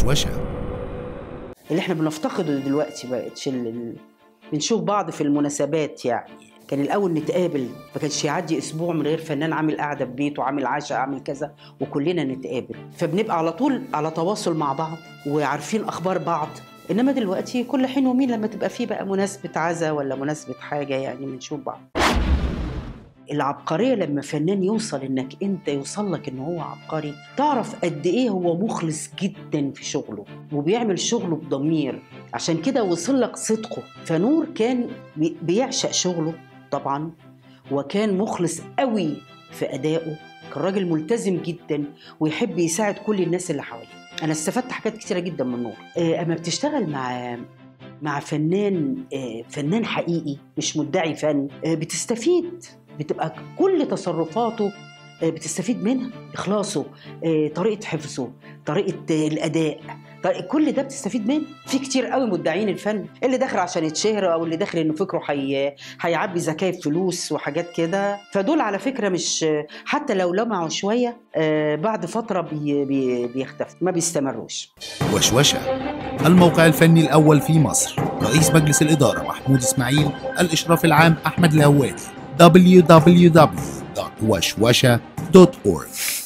وشوشة اللي احنا بنفتقده دلوقتي بقتش ال- ال- بنشوف بعض في المناسبات يعني كان الاول نتقابل ما كانش يعدي اسبوع من غير فنان عامل قعده في بيته عامل عشاء عامل كذا وكلنا نتقابل فبنبقى على طول على تواصل مع بعض وعارفين اخبار بعض انما دلوقتي كل حين ومين لما تبقى فيه بقى مناسبه عزا ولا مناسبه حاجه يعني بنشوف بعض العبقريه لما فنان يوصل انك انت يوصل لك ان هو عبقري تعرف قد ايه هو مخلص جدا في شغله وبيعمل شغله بضمير عشان كده وصل لك صدقه فنور كان بي- بيعشق شغله طبعا وكان مخلص قوي في ادائه كان راجل ملتزم جدا ويحب يساعد كل الناس اللي حواليه انا استفدت حاجات كتيره جدا من نور آه، اما بتشتغل مع مع فنان آه، فنان حقيقي مش مدعي فن آه، بتستفيد بتبقى كل تصرفاته آه، بتستفيد منها اخلاصه آه، طريقه حفظه طريقه آه، الاداء طريقة كل ده بتستفيد منه في كتير قوي مدعين الفن اللي داخل عشان يتشهر او اللي داخل انه فكره حي... هيعبي زكاة فلوس وحاجات كده فدول على فكره مش حتى لو لمعوا شويه آه، بعد فتره بي... بي... بيختفوا ما بيستمروش وشوشة الموقع الفني الأول في مصر رئيس مجلس الإدارة محمود إسماعيل الإشراف العام أحمد الهوادي www.وشوشة.org